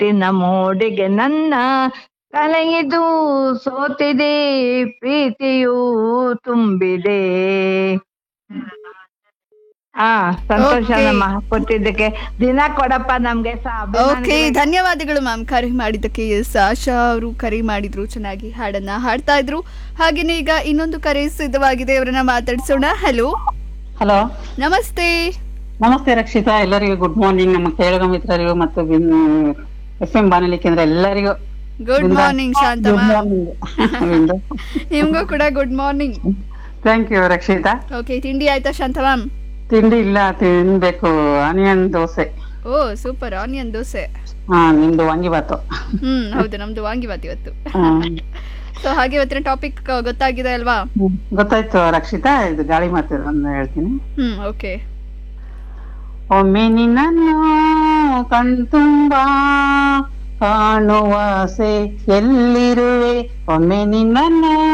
ಮುತ್ತಿನ ಮೋಡಿಗೆ ನನ್ನ ಕಲೆಯಿದು ಸೋತಿದೆ ಪ್ರೀತಿಯೂ ತುಂಬಿದೆ ಹಾ ಸಂತೋಷನಮ್ಮ ಕೊಟ್ಟಿದ್ದಕ್ಕೆ ದಿನ ಕೊಡಪ್ಪ ನಮ್ಗೆ ಸ ಓಕೆ ಅಭಿಮಾನಿಗಳಿಗೆ. ಧನ್ಯವಾದಗಳು ಮ್ಯಾಮ್ ಕರೆ ಮಾಡಿದ್ದಕ್ಕೆ ಎಸ್ ಆಶಾ ಅವರು ಕರೆ ಮಾಡಿದ್ರು ಚೆನ್ನಾಗಿ ಹಾಡನ್ನ ಹಾಡ್ತಾ ಇದ್ರು ಹಾಗೇನೆ ಈಗ ಇನ್ನೊಂದು ಕರೆ ಸಿದ್ಧವಾಗಿದೆ ಅವರನ್ನ ಮಾತಾಡ್ಸೋಣ ಹಲೋ ಹಲೋ ನಮಸ್ತೆ ನಮಸ್ತೆ ರಕ್ಷಿತಾ ಎಲ್ಲರಿಗೂ ಗುಡ್ ಮಾರ್ನಿಂಗ್ ನಮ್ಮ ಕೇಳುಗ ಮಿತ್ರರಿಗೂ ಮತ್ತು ಎಫ್ ಎಂ ಬಾನುಲಿ ಕೇಂದ್ರ ಎಲ್ಲರಿಗೂ ಗುಡ್ ಮಾರ್ನಿಂಗ್ ಶಾಂತಮ್ಮ ಗುಡ್ ನಿಮ್ಗೂ ಕೂಡ good morning thank you Rakshitha okay ತಿಂಡಿ ಆಯ್ತಾ ಶಾಂತ ಮ್ಯಾಮ್ ತಿಂಡಿ ಇಲ್ಲ ತಿನ್ಬೇಕು onion dosa oh super onion dosa ಹಾ ನಿಮ್ದು ವಾಂಗಿಬಾತು ಹ್ಮ್ ಹೌದು ನಮ್ದು ವಾಂಗಿಬಾತ್ ಇವತ್ತು ಹಾ. ಸೊ ಹಾಗೆ ಇವತ್ತಿನ ಟಾಪಿಕ್ ಗೊತ್ತಾಗಿದೆ ಅಲ್ವಾ ಹ್ಮ್. ಗೊತ್ತಾಯ್ತು ರಕ್ಷಿತಾ ಇದು ಗಾಳಿ ಮಾತು ಒಂದು ಹೇಳ್ತೀನಿ ಹ್ಮ್ ಓಕೆ ಒಮ್ಮೆ ನಿನ್ನನ್ನು ಕಣ್ತುಂಬಾ ಕಾಣುವಾಸೆ ಎಲ್ಲಿರುವೆ ಒಮ್ಮೆ ನಿನ್ನನ್ನು